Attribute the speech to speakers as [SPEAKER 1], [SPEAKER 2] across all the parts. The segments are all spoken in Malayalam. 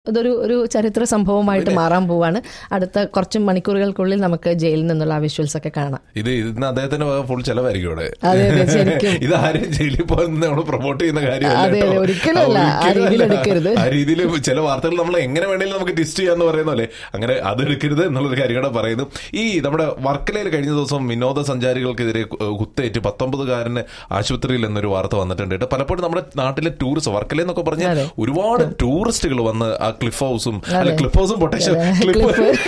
[SPEAKER 1] ഇതൊരു ഒരു ചരിത്ര സംഭവമായിട്ട് മാറാൻ പോവാണ് അടുത്ത കുറച്ച് മണിക്കൂറുകൾക്കുള്ളിൽ നമുക്ക് ജയിലിൽ നിന്നുള്ള വിഷ്വൽസ് ഒക്കെ കാണാം
[SPEAKER 2] ഇത് ഇന്ന് അദ്ദേഹത്തിന്റെ ഫുൾ ചെലവായിരിക്കും ഇവിടെ
[SPEAKER 1] അതെ അതെ ശരിക്കും
[SPEAKER 2] ഇത് ആരും ജയിലിൽ പോകുന്ന നമ്മൾ പ്രൊമോട്ട് ചെയ്യുന്ന കാര്യമല്ല
[SPEAKER 1] അതെ, അതെ,
[SPEAKER 2] കേട്ടോ.
[SPEAKER 1] ഒരിക്കലും അല്ല. ആ
[SPEAKER 2] ഒരിക്കലും
[SPEAKER 1] രീതിയിൽ
[SPEAKER 2] അല്ല.
[SPEAKER 1] എടുക്കരുത്.
[SPEAKER 2] ആ രീതിയിൽ ചില വാർത്തകൾ നമ്മൾ എങ്ങനെ വേണേലും നമുക്ക് ടിസ്റ്റ് ചെയ്യാന്ന് പറയുന്ന പോലെ അങ്ങനെ അത് എടുക്കരുത് എന്നുള്ളൊരു കാര്യം കൂടെ പറയുന്നു ഈ നമ്മുടെ വർക്കലയിൽ കഴിഞ്ഞ ദിവസം വിനോദസഞ്ചാരികൾക്കെതിരെ കു- കുത്തേറ്റ് പത്തൊമ്പതുകാരന് ആശുപത്രിയിൽ എന്നൊരു വാർത്ത വന്നിട്ടുണ്ട് കേട്ടോ പലപ്പോഴും നമ്മുടെ നാട്ടിലെ ടൂറിസ്റ്റ് വർക്കല എന്നൊക്കെ പറഞ്ഞ
[SPEAKER 1] അതെ.
[SPEAKER 2] ഒരുപാട് ടൂറിസ്റ്റുകൾ വന്ന് ആ ക്ലിഫ് ഹൗസും അല്ല ക്ലിഫ് ഹൗസും പൊട്ടേഷൻ ക്ലിഫ്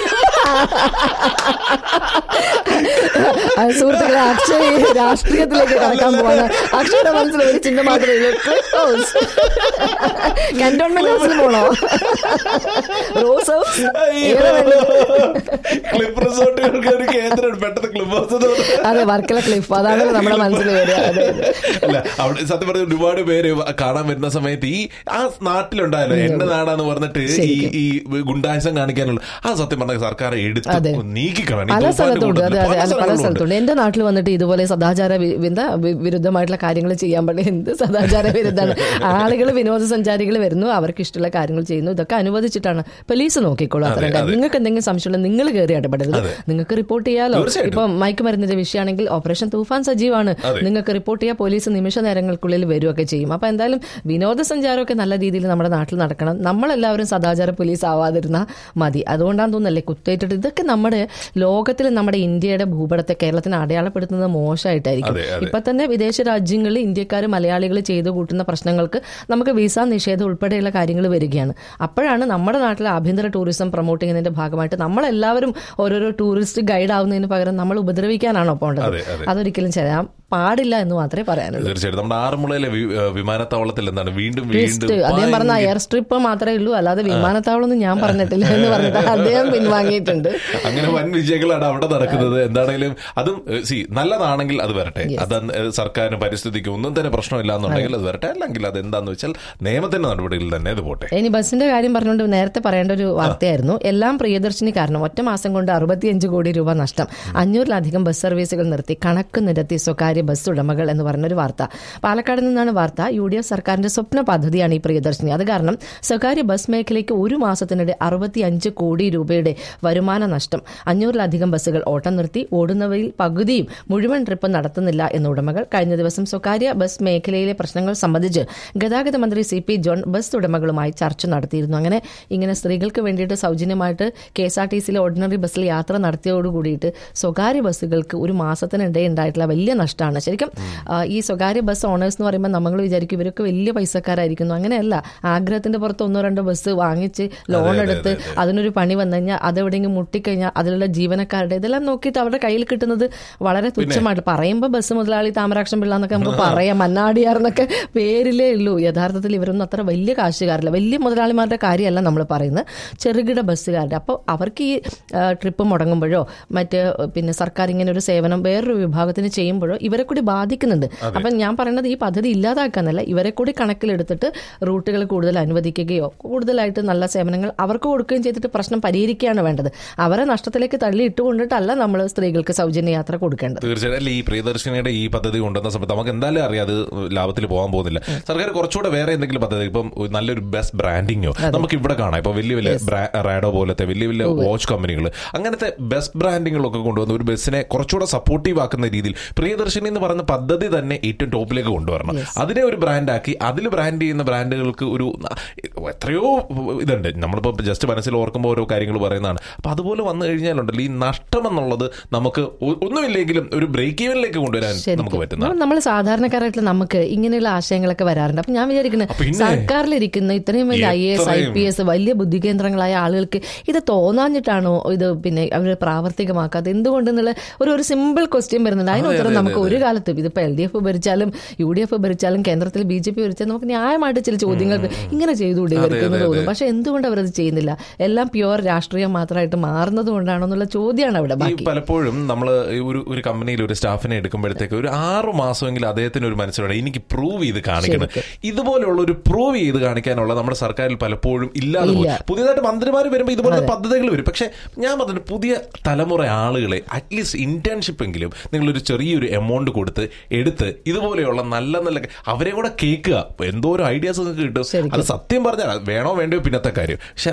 [SPEAKER 1] ആ, സുഹൃത്തുക്കളെ അക്ഷയ് രാഷ്ട്രീയത്തിലേക്ക് കടക്കാൻ പോവാണ് അക്ഷയുടെ മനസ്സിൽ ഒരു ചിഹ്നം മാത്രമേ ഉള്ളൂ ക്ലിഫ് ഹൗസ് കന്റോൺമെന്റ് ഹൗസിൽ പോണോ റോസ് ഹൗസ് ഏതാ വേണ്ടത്?
[SPEAKER 2] ക്ലിഫ് റിസോർട്ടുകൾക്ക് ഒരു കേന്ദ്രം പെട്ടെന്ന് ക്ലിഫ് ഹൗസ് എന്ന് പറഞ്ഞാൽ
[SPEAKER 1] അതെ വർക്കല ക്ലിഫ് അതാണ് നമ്മുടെ മനസ്സിൽ വരിക അതെ അതെ
[SPEAKER 2] അല്ല അവിടെ സത്യം പറഞ്ഞ ഒരുപാട് പേര് കാണാൻ വരുന്ന സമയത്ത് ഈ ആ നാട്ടിലുണ്ടായല്ലോ എന്റെ നാടാന്ന് പറഞ്ഞിട്ട് ഈ ഈ ഗുണ്ടായസം കാണിക്കാനുള്ള ആ സത്യം പറഞ്ഞ സർക്കാർ എടുത്ത്
[SPEAKER 1] അതെ.
[SPEAKER 2] നീക്കിക്കളാണ് ഈ
[SPEAKER 1] പല
[SPEAKER 2] തൂഫാന്റെ
[SPEAKER 1] സ്ഥലത്തുണ്ട്
[SPEAKER 2] കൂട്ടത്തില്
[SPEAKER 1] അതെ അതെ
[SPEAKER 2] പല
[SPEAKER 1] അല്ല പല
[SPEAKER 2] സ്ഥലങ്ങളിലുണ്ട്.
[SPEAKER 1] സ്ഥലത്തുണ്ട് എന്റെ നാട്ടിൽ വന്നിട്ട് ഇതുപോലെ സദാചാര വി- എന്താ വി- വിരുദ്ധമായിട്ടുള്ള കാര്യങ്ങൾ ചെയ്യാൻ പാടില്ല എന്ത് സദാചാര വിരുദ്ധമാണ് ആളുകൾ വിനോദസഞ്ചാരികൾ വരുന്നു അവർക്ക് ഇഷ്ടമുള്ള കാര്യങ്ങൾ ചെയ്യുന്നു ഇതൊക്കെ അനുവദിച്ചിട്ടാണ് പോലീസ് നോക്കിക്കോളൂ അത്ര
[SPEAKER 2] അതെ, അതെ.
[SPEAKER 1] നിങ്ങൾക്ക് എന്തെങ്കിലും സംശയമുണ്ടെങ്കിൽ നിങ്ങൾ കയറി ഇടപെടരുത് നിങ്ങൾക്ക് റിപ്പോർട്ട് ചെയ്യാലോ
[SPEAKER 2] തീർച്ചയായിട്ടും.
[SPEAKER 1] ഇപ്പൊ മയക്കുമരുന്നിന്റെ വിഷയമാണെങ്കിൽ ഓപ്പറേഷൻ തൂഫാൻ സജീവാണ്
[SPEAKER 2] അതെ.
[SPEAKER 1] നിങ്ങൾക്ക് റിപ്പോർട്ട് ചെയ്യാൻ പോലീസ് നിമിഷ നേരങ്ങൾക്കുള്ളിൽ വരികയൊക്കെ ചെയ്യും അപ്പൊ എന്തായാലും വിനോദസഞ്ചാരമൊക്കെ നല്ല രീതിയിൽ നമ്മുടെ നാട്ടിൽ നടക്കണം നമ്മളെല്ലാവരും സദാചാര പോലീസ് ആവാതിരുന്ന മതി അതുകൊണ്ടാന്ന് തോന്നുന്നല്ലേ കുത്തേറ്റിട്ട് ഇതൊക്കെ നമ്മുടെ ലോകത്തിൽ നമ്മുടെ ഇന്ത്യയുടെ ഭൂപടത്തെ കേരളത്തിന് അടയാളപ്പെടുത്തുന്നത് മോശമായിട്ടായിരിക്കും
[SPEAKER 2] അതെ, അതെ.
[SPEAKER 1] ഇപ്പൊ തന്നെ വിദേശ രാജ്യങ്ങളിൽ ഇന്ത്യക്കാർ മലയാളികൾ ചെയ്തു കൂട്ടുന്ന പ്രശ്നങ്ങൾക്ക് നമുക്ക് വിസ നിഷേധം ഉൾപ്പെടെയുള്ള കാര്യങ്ങൾ വരികയാണ് അപ്പോഴാണ് നമ്മുടെ നാട്ടിലെ ആഭ്യന്തര ടൂറിസം പ്രൊമോട്ട് ചെയ്യുന്നതിന്റെ ഭാഗമായിട്ട് നമ്മളെല്ലാവരും ഓരോരോ ടൂറിസ്റ്റ് ഗൈഡ് ആവുന്നതിന് പകരം നമ്മൾ ഉപദ്രവിക്കാനാണോ പോകേണ്ടത്
[SPEAKER 2] അതെ, അതെ.
[SPEAKER 1] അതൊരിക്കലും ചെയ്യാൻ പാടില്ല എന്ന് മാത്രമേ പറയാനുള്ളൂ
[SPEAKER 2] തീർച്ചയായിട്ടും നമ്മുടെ ആറന്മുളയിലെ വി- ഏഹ് വിമാനത്താവളത്തിൽ എന്താണ് വീണ്ടും
[SPEAKER 1] ട്വിസ്റ്റ്
[SPEAKER 2] വീണ്ടും
[SPEAKER 1] അദ്ദേഹം പറഞ്ഞ
[SPEAKER 2] ഭയങ്കര-
[SPEAKER 1] എയർ സ്ട്രിപ്പ് മാത്രമേ ഉള്ളൂ അല്ലാതെ വിമാനത്താവളം ഒന്നും ഞാൻ പറഞ്ഞിട്ടില്ല എന്ന് പറഞ്ഞിട്ട് അദ്ദേഹം പിൻവാങ്ങിയിട്ടുണ്ട്
[SPEAKER 2] അങ്ങനെ വൻ വിജയങ്ങളാണ് അവിടെ നടക്കുന്നത് എന്താണെങ്കിലും അതും സി നല്ലതാണെങ്കിൽ അത് വരട്ടെ അത് ഏഹ് സർക്കാരിന് പരിസ്ഥിതിക്ക് ഒന്നും തന്നെ പ്രശ്നമില്ല എന്നുണ്ടെങ്കിൽ അത് വരട്ടെ അല്ലെങ്കിൽ അത് എന്താന്ന് വെച്ചാൽ നിയമത്തിന്റെ നടപടിയിൽ തന്നെ അത് പോട്ടെ
[SPEAKER 1] ഇനി ബസ്സിന്റെ കാര്യം പറഞ്ഞുകൊണ്ട് നേരത്തെ പറയേണ്ട ഒരു വാർത്തയായിരുന്നു എല്ലാം പ്രിയദർശിനി കാരണം ഒറ്റ മാസം കൊണ്ട് അറുപത്തിയഞ്ച് കോടി രൂപ നഷ്ടം അഞ്ഞൂറിലധികം ബസ് സർവീസുകൾ നിർത്തി കണക്ക് നിരത്തി സ്വകാര്യ ബസ് ഉടമകൾ എന്ന് പറഞ്ഞൊരു വാർത്ത പാലക്കാട് നിന്നാണ് വാർത്ത യു ഡി എഫ് സർക്കാരിന്റെ സ്വപ്ന പദ്ധതിയാണ് ഈ പ്രിയദർശിനി അത് കാരണം സ്വകാര്യ ബസ് മേഖലയ്ക്ക് ഒരു മാസത്തിനിടെ അറുപത്തിയഞ്ച് കോടി രൂപയുടെ വരുമാന നഷ്ടം അഞ്ഞൂറിലധികം ബസ്സുകൾ ഓട്ടം നിർത്തി ഓടുന്നവയിൽ പകുതിയും മുഴുവൻ ട്രിപ്പ് നടത്തുന്നില്ല എന്ന ഉടമകൾ കഴിഞ്ഞ ദിവസം സ്വകാര്യ ബസ് മേഖലയിലെ പ്രശ്നങ്ങൾ സംബന്ധിച്ച് ഗതാഗത മന്ത്രി സി പി ജോൺ ബസ് ഉടമകളുമായി ചർച്ച നടത്തിയിരുന്നു അങ്ങനെ ഇങ്ങനെ സ്ത്രീകൾക്ക് വേണ്ടിയിട്ട് സൗജന്യമായിട്ട് കെ എസ് ആർ ടി സിയിലെ ഓർഡിനറി ബസ്സിൽ യാത്ര നടത്തിയോടുകൂടിയിട്ട് സ്വകാര്യ ബസ്സുകൾക്ക് ഒരു മാസത്തിനിടെ ഉണ്ടായിട്ടുള്ള വലിയ നഷ്ടമാണ് ശരിക്കും ആ, ഈ സ്വകാര്യ ബസ് ഓണേഴ്സ് എന്ന് പറയുമ്പോൾ നമ്മൾ വിചാരിക്കും ഇവരൊക്കെ വലിയ പൈസക്കാരായിരിക്കുന്നു അങ്ങനെയല്ല ആഗ്രഹത്തിന്റെ പുറത്ത് ഒന്നോ രണ്ടോ ബസ് വാങ്ങിച്ച് ലോൺ എടുത്ത് അതിനൊരു പണി വന്നു കഴിഞ്ഞാൽ അതെവിടെയെങ്കിലും മുട്ടിക്കഴിഞ്ഞാൽ അതിലുള്ള ജീവനക്കാരുടെ ഇതെല്ലാം നോക്കിയിട്ട് അവരുടെ കയ്യിൽ കിട്ടുന്നത് വളരെ തുച്ഛമായിട്ട് പറയുമ്പോൾ ബസ് മുതലാളി താമരാക്ഷം പിള്ള എന്നൊക്കെ നമുക്ക് പറയാം മന്നാടിയാർ എന്നൊക്കെ പേരിലേ ഉള്ളൂ യഥാർത്ഥത്തിൽ ഇവരൊന്നും അത്ര വലിയ കാശുകാരില്ല വലിയ മുതലാളിമാരുടെ കാര്യമല്ല നമ്മൾ പറയുന്നത് ചെറുകിട ബസ്സുകാരുടെ അപ്പോൾ അവർക്ക് ഈ ട്രിപ്പ് മുടങ്ങുമ്പോഴോ മറ്റ് പിന്നെ സർക്കാർ ഇങ്ങനെ ഒരു സേവനം വേറൊരു വിഭാഗത്തിന് ചെയ്യുമ്പോഴോ ഇവരെ കൂടി ബാധിക്കുന്നുണ്ട് അപ്പം ഞാൻ പറയുന്നത് ഈ പദ്ധതി ഇല്ലാതാക്കാന്നല്ല ഇവരെ കൂടി കണക്കിലെടുത്തിട്ട് റൂട്ടുകൾ കൂടുതൽ അനുവദിക്കുകയോ കൂടുതലായിട്ട് നല്ല സേവനങ്ങൾ അവർക്ക് കൊടുക്കുകയും ചെയ്തിട്ട് പ്രശ്നം പരിഹരിക്കുകയാണ് വേണ്ടത് അവരെ നഷ്ടത്തിലേക്ക് തള്ളി ഇട്ടുകൊണ്ടിട്ടല്ല നമ്മൾ സ്ത്രീകൾക്ക് സൗജന്യ യാത്ര കൊടുക്കേണ്ടത്
[SPEAKER 2] തീർച്ചയായിട്ടും അല്ല ഈ പ്രിയദർശിനിയുടെ ഈ പദ്ധതി കൊണ്ടുവന്ന സമയത്ത് നമുക്ക് എന്തായാലും അറിയാം അത് ലാഭത്തിൽ പോകാൻ പോകുന്നില്ല സർക്കാർ കുറച്ചുകൂടെ വേറെ എന്തെങ്കിലും പദ്ധതി ഇപ്പം നല്ലൊരു ബെസ്റ്റ് ബ്രാൻഡിങ്ങോ നമുക്ക് ഇവിടെ കാണാം ഇപ്പൊ വലിയ വലിയ റാഡോ പോലത്തെ വലിയ വലിയ വാച്ച് കമ്പനികൾ അങ്ങനത്തെ ബെസ്റ്റ് ബ്രാൻഡിങ്ങുകളൊക്കെ കൊണ്ടുവന്ന് ഒരു ബസ്സിനെ കുറച്ചുകൂടെ സപ്പോർട്ടീവ് ആക്കുന്ന രീതിയിൽ പ്രിയദർശിനി എന്ന് പറയുന്ന പദ്ധതി തന്നെ ഏറ്റവും ടോപ്പിലേക്ക് കൊണ്ടുവരണം അതിനെ ഒരു ബ്രാൻഡാക്കി അതിൽ ബ്രാൻഡ് ചെയ്യുന്ന ബ്രാൻഡുകൾക്ക് ഒരു എത്രയോ ഇതുണ്ട് നമ്മളിപ്പോ ജസ്റ്റ് മനസ്സിൽ ഓർക്കുമ്പോൾ ഓരോ കാര്യങ്ങൾ പറയുന്നതാണ് അപ്പൊ അതുപോലെ വന്നു കഴിഞ്ഞാലുണ്ടല്ലോ ഈ നഷ്ടം എന്നുള്ളത് നമുക്ക് ഒ- ഒന്നുമില്ലെങ്കിലും ഒരു ബ്രേക്ക് ഈവനിലേക്ക് കൊണ്ടുവരാൻ നമുക്ക് പറ്റുന്ന
[SPEAKER 1] നമ്മൾ സാധാരണക്കാരായിട്ടുള്ള നമുക്ക് ഇങ്ങനെയുള്ള ആശയങ്ങളൊക്കെ വരാറുണ്ട് അപ്പൊ ഞാൻ വിചാരിക്കുന്നത്
[SPEAKER 2] പിന്നെ?
[SPEAKER 1] സർക്കാരിലിരിക്കുന്ന ഇത്രയും വലിയ I S I P S വലിയ ബുദ്ധികേന്ദ്രങ്ങളായ ആളുകൾക്ക് ഇത് തോന്നാഞ്ഞിട്ടാണോ ഇത് പിന്നെ അവർ പ്രാവർത്തികമാക്കാതെ എന്തുകൊണ്ടെന്നുള്ള ഒരു ഒരു സിമ്പിൾ ക്വസ്റ്റ്യൻ വരുന്നുണ്ട് അതിന് ഉത്തരം നമുക്ക് ഒരു കാലത്തും ഇതിപ്പോ എൽ ഡി എഫ് ഭരിച്ചാലും യു ഡി എഫ് ഭരിച്ചാലും കേന്ദ്രത്തിൽ ബി ജെ പി ഭരിച്ചാലും നമുക്ക് ന്യായമായിട്ട് ചില ചോദ്യങ്ങൾക്ക് ഇങ്ങനെ ചെയ്തുകൂടി ഇവർക്ക് എന്ന് തോന്നും പക്ഷെ എന്തുകൊണ്ട് അവരത് ചെയ്യുന്നില്ല എല്ലാം പ്യുവർ രാഷ്ട്രീയം മാത്രമായിട്ട് മാറുന്നത് കൊണ്ടാണോ എന്നുള്ള ചോദ്യമാണ് അവിടെ
[SPEAKER 2] ഈ
[SPEAKER 1] ബാക്കി
[SPEAKER 2] പലപ്പോഴും നമ്മൾ ഒരു ഒരു കമ്പനിയിൽ ഒരു സ്റ്റാഫിനെ എടുക്കുമ്പോഴത്തേക്ക് ഒരു ആറു മാസമെങ്കിലും അദ്ദേഹത്തിന് ഒരു മനസ്സിലുണ്ട് എനിക്ക് പ്രൂവ് ചെയ്ത് കാണിക്കണം ഇതുപോലെയുള്ള ഒരു പ്രൂവ് ചെയ്ത് കാണിക്കാനുള്ള നമ്മുടെ സർക്കാരിൽ പലപ്പോഴും ഇല്ലാതെ പോകും
[SPEAKER 1] ഇല്ല.
[SPEAKER 2] പുതിയതായിട്ട് മന്ത്രിമാർ വരുമ്പോൾ ഇതുപോലത്തെ പദ്ധതികൾ വരും പക്ഷെ ഞാൻ പറഞ്ഞു പുതിയ തലമുറ ആളുകളെ അറ്റ്ലീസ്റ്റ് ഇന്റേൺഷിപ്പ് എങ്കിലും നിങ്ങളൊരു ചെറിയൊരു എമൗണ്ട് എമൗണ്ട് കൊടുത്ത് എടുത്ത് ഇതുപോലെയുള്ള നല്ല നല്ല അവരെ കൂടെ കേൾക്കുക എന്തോരം ഐഡിയാസ് നിങ്ങൾക്ക് കിട്ടും
[SPEAKER 1] ശരിക്കും.
[SPEAKER 2] അത് സത്യം പറഞ്ഞാൽ വേണോ വേണ്ടയോ പിന്നത്തെ കാര്യം പക്ഷെ